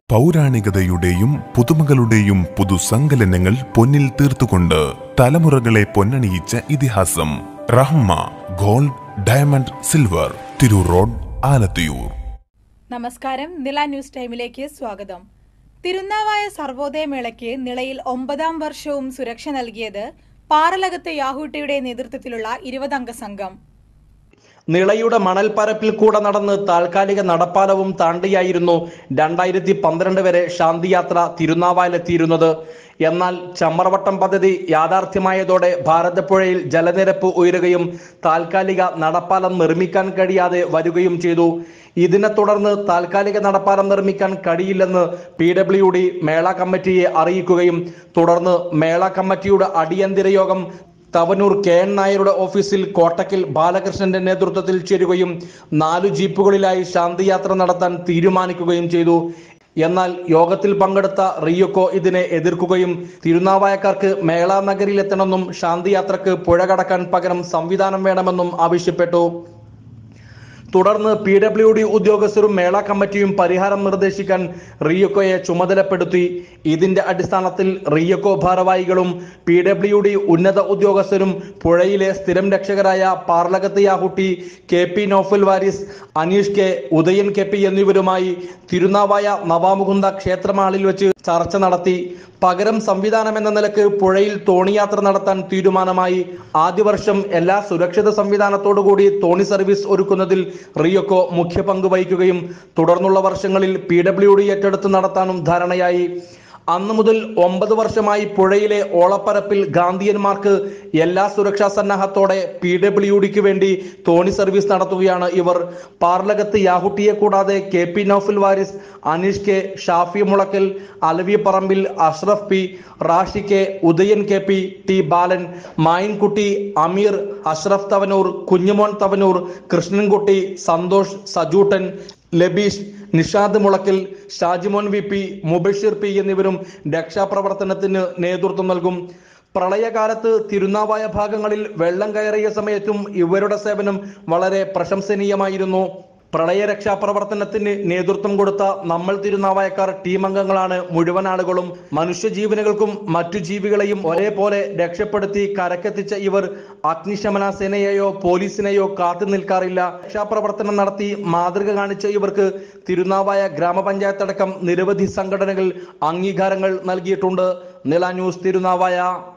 പൗരാണികതയുടെയും പുതുമകളുടെയും പുതുസങ്കലനങ്ങൾ പൊന്നിൽ തീർത്തുകൊണ്ട് തലമുറകളെ പൊന്നണിയിച്ച ഇതിഹാസം Rahma gold diamond silver Tirur road Alathiyur നമസ്കാരം നില ന്യൂസ് ടൈമിലേക്ക് സ്വാഗതം തിരുനാവായ സർവോദയ മേളയ്ക്ക് നിളയിൽ ഒമ്പതാം വർഷവും സുരക്ഷ നൽകിയത് പാറലകത്ത് യാഹൂട്ടിയുടെ നേതൃത്വത്തിലുള്ള ഇരുപതംഗ സംഘം നിളയുടെ മണൽപ്പരപ്പിൽ കൂടെ നടന്ന് താൽക്കാലിക നടപ്പാലവും താണ്ടിയായിരുന്നു രണ്ടായിരത്തി പന്ത്രണ്ട് വരെ ശാന്തിയാത്ര തിരുനാവായിലെത്തിയിരുന്നത് എന്നാൽ ചമ്മറവട്ടം പദ്ധതി യാഥാർത്ഥ്യമായതോടെ ഭാരതപ്പുഴയിൽ ജലനിരപ്പ് ഉയരുകയും താൽക്കാലിക നടപ്പാലം നിർമ്മിക്കാൻ കഴിയാതെ വരികയും ചെയ്തു ഇതിനെ തുടർന്ന് താൽക്കാലിക നടപ്പാലം നിർമ്മിക്കാൻ കഴിയില്ലെന്ന് പി ഡബ്ല്യു ഡി മേള കമ്മിറ്റിയെ അറിയിക്കുകയും തുടർന്ന് മേള കമ്മിറ്റിയുടെ അടിയന്തര യോഗം തവനൂർ കെ എൻ നായരുടെ ഓഫീസിൽ കോട്ടക്കൽ ബാലകൃഷ്ണന്റെ നേതൃത്വത്തിൽ ചേരുകയും നാലു ജീപ്പുകളിലായി ശാന്തിയാത്ര നടത്താൻ തീരുമാനിക്കുകയും ചെയ്തു എന്നാൽ യോഗത്തിൽ പങ്കെടുത്ത റിയോക്കോ ഇതിനെ എതിർക്കുകയും തിരുനാവായക്കാർക്ക് മേള നഗരിയിലെത്തണമെന്നും ശാന്തിയാത്രക്ക് പുഴ കടക്കാൻ പകരം സംവിധാനം വേണമെന്നും ആവശ്യപ്പെട്ടു തുടർന്ന് പി ഡബ്ല്യു ഡി ഉദ്യോഗസ്ഥരും മേള കമ്മിറ്റിയും പരിഹാരം നിർദ്ദേശിക്കാൻ റിയക്കോയെ ചുമതലപ്പെടുത്തി ഇതിന്റെ അടിസ്ഥാനത്തിൽ റിയക്കോ ഭാരവാഹികളും പി ഡബ്ല്യു ഡി ഉന്നത ഉദ്യോഗസ്ഥരും പുഴയിലെ സ്ഥിരം രക്ഷകരായ Parlakath Yahutty K P Noufal Waris Aneesh K Udayan K P എന്നിവരുമായി തിരുനാവായ നവാമുകുന്ദ ക്ഷേത്രമാളിൽ വെച്ച് ചർച്ച നടത്തി പകരം സംവിധാനം എന്ന നിലക്ക് പുഴയിൽ തോണിയാത്ര നടത്താൻ തീരുമാനമായി ആദ്യ വർഷം എല്ലാ സുരക്ഷിത സംവിധാനത്തോടുകൂടി തോണി സർവീസ് ഒരുക്കുന്നതിൽ റിയോക്കോ മുഖ്യ പങ്ക് വഹിക്കുകയും തുടർന്നുള്ള വർഷങ്ങളിൽ പി ഡബ്ല്യു ഡി ഏറ്റെടുത്ത് നടത്താനും ധാരണയായി അന്നു മുതൽ ഒമ്പത് വർഷമായി പുഴയിലെ ഓളപ്പരപ്പിൽ ഗാന്ധിയന്മാർക്ക് എല്ലാ സുരക്ഷാ സന്നാഹത്തോടെ പി ഡബ്ല്യു ഡിക്ക് വേണ്ടി തോണി സർവീസ് നടത്തുകയാണ് ഇവർ പാർലകത്ത് യാഹുട്ടിയെ കൂടാതെ K P Noufal Waris Aneesh K Shafi Mulakkal Alavi Parambil Ashraf P Rashi K Udayan K P T Balan Mayinkutty Ameer Ashraf Thavanur Kunjumon Thavanur Krishnankutty Santhosh Sajuttan Labeesh Nishad Mulakkal Shajimon V P Mubashir P എന്നിവരും രക്ഷാപ്രവർത്തനത്തിന് നേതൃത്വം നൽകും പ്രളയകാലത്ത് തിരുനാവായ ഭാഗങ്ങളിൽ വെള്ളം കയറിയ സമയത്തും ഇവരുടെ സേവനം വളരെ പ്രശംസനീയമായിരുന്നു പ്രളയ രക്ഷാപ്രവർത്തനത്തിന് നേതൃത്വം കൊടുത്ത നമ്മൾ തിരുനാവായക്കാർ ടീം അംഗങ്ങളാണ് മുഴുവൻ ആളുകളും മനുഷ്യജീവനുകൾക്കും മറ്റു ജീവികളെയും ഒരേപോലെ രക്ഷപ്പെടുത്തി കരക്കെത്തിച്ച ഇവർ അഗ്നിശമന സേനയെയോ പോലീസിനെയോ കാത്തു നിൽക്കാറില്ല രക്ഷാപ്രവർത്തനം നടത്തി മാതൃക കാണിച്ച ഇവർക്ക് തിരുനാവായ ഗ്രാമപഞ്ചായത്ത് അടക്കം നിരവധി സംഘടനകൾ അംഗീകാരങ്ങൾ നൽകിയിട്ടുണ്ട് നില ന്യൂസ് തിരുനാവായ